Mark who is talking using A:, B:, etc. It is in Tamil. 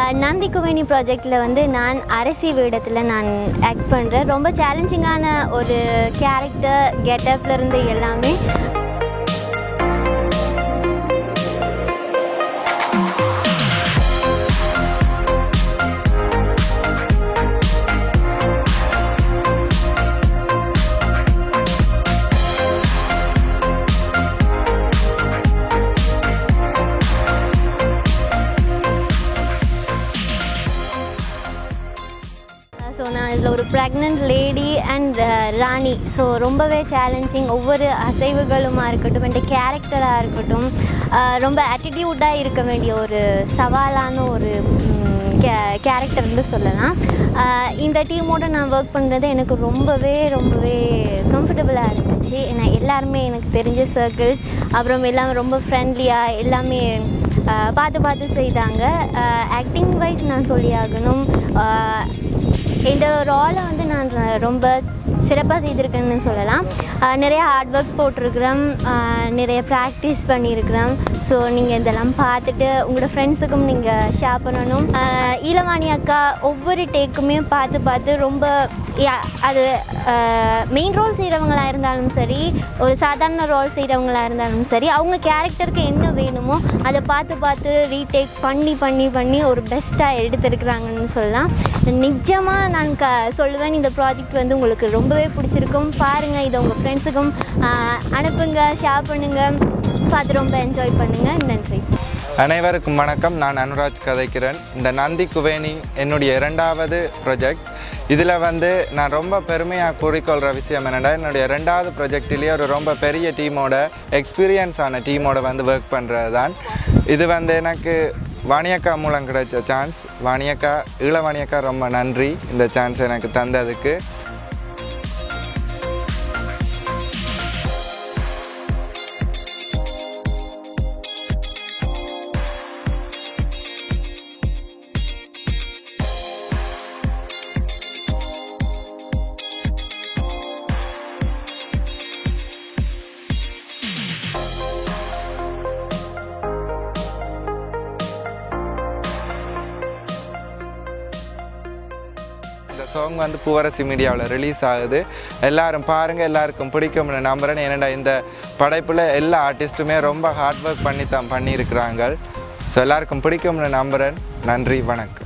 A: நந்தி குவேணி ப்ராஜெக்டில் வந்து நான் அரசி வேடத்தில் நான் ஆக்ட் பண்ணுறேன் ரொம்ப சேலஞ்சிங்கான ஒரு கேரக்டர் கெட்டப்லேருந்து எல்லாமே ஸோ நான் இதில் ஒரு pregnant lady and Rani so ரொம்பவே சேலஞ்சிங் ஒவ்வொரு அசைவுகளுமா இருக்கட்டும் என் கேரக்டராக இருக்கட்டும் அஹ் ரொம்ப ஆட்டிடியூட்டாக இருக்க வேண்டிய ஒரு சவாலான ஒரு கே கேரக்டர்னு சொல்லலாம் அஹ் இந்த டீமோட நான் ஒர்க் பண்ணுறது எனக்கு ரொம்பவே ரொம்பவே கம்ஃபர்டபுளாக இருந்துச்சு ஏன்னா எல்லாருமே எனக்கு தெரிஞ்ச சர்க்கிள்ஸ் அப்புறம் எல்லாமே ரொம்ப ஃப்ரெண்ட்லியாக எல்லாமே அஹ் பார்த்து பார்த்து செய்தாங்க ஆக்டிங் வைஸ் நான் சொல்லியாகணும் அஹ் இந்த ரோலை வந்து நான் ர- ரொம்ப சிறப்பாக செய்திருக்கேன்னு சொல்லலாம் அஹ் நிறைய ஹார்ட் ஒர்க் போட்டிருக்கிறேன் அஹ் நிறைய ப்ராக்டிஸ் பண்ணியிருக்கிறேன் ஸோ நீங்கள் இதெல்லாம் பார்த்துட்டு உங்களோட ஃப்ரெண்ட்ஸுக்கும் நீங்கள் ஷேர் பண்ணணும் அஹ் ஈலவாணி அக்கா ஒவ்வொரு டேக்குமே பார்த்து பார்த்து ரொம்ப யா- அது மெயின் ரோல் செய்கிறவங்களா இருந்தாலும் சரி ஒரு சாதாரண ரோல் செய்கிறவங்களா இருந்தாலும் சரி அவங்க கேரக்டருக்கு என்ன வேணுமோ அதை பார்த்து பார்த்து ரீடேக் பண்ணி பண்ணி பண்ணி ஒரு பெஸ்ட்டாக எடுத்திருக்கிறாங்கன்னு சொல்லலாம் நிஜமாக நான் க சொல்லுவேன் இந்த ப்ராஜெக்ட் வந்து உங்களுக்கு ரொம்பவே பிடிச்சிருக்கும் பாருங்கள் இதை உங்கள் ஃப்ரெண்ட்ஸுக்கும் அனுப்புங்க ஷேர் பண்ணுங்கள் பார்த்து ரொம்ப என்ஜாய் பண்ணுங்கள் நன்றி
B: அனைவருக்கும் வணக்கம் நான் அனுராஜ் கதைக்கிறேன் இந்த நந்தி குவேணி என்னுடைய இரண்டாவது ப்ரொஜெக்ட் இதில் வந்து நான் ரொம்ப பெருமையாக கூறிக்கொள்கிற விஷயம் என்னென்னா என்னுடைய ரெண்டாவது ப்ரொஜெக்டிலேயே ஒரு ரொம்ப பெரிய டீமோட எக்ஸ்பீரியன்ஸ் ஆன டீமோட வந்து ஒர்க் பண்ணுறது தான் இது வந்து எனக்கு வாணியக்கா மூலம் கிடைச்ச சான்ஸ் வாணியக்கா ஈழ வாணியக்கா ரொம்ப நன்றி இந்த சான்ஸ் எனக்கு தந்ததுக்கு இந்த சாங் வந்து பூவரசி மீடியாவில் ரிலீஸ் ஆகுது எல்லாரும் பாருங்கள் எல்லாருக்கும் பிடிக்கும்னு நம்புறேன் ஏன்னா இந்த படைப்பில் எல்லா ஆர்டிஸ்ட்டுமே ரொம்ப ஹார்ட் ஒர்க் பண்ணி தான் பண்ணியிருக்கிறாங்க ஸோ எல்லாருக்கும் பிடிக்கும்னு நம்புகிறேன் நன்றி வணக்கம்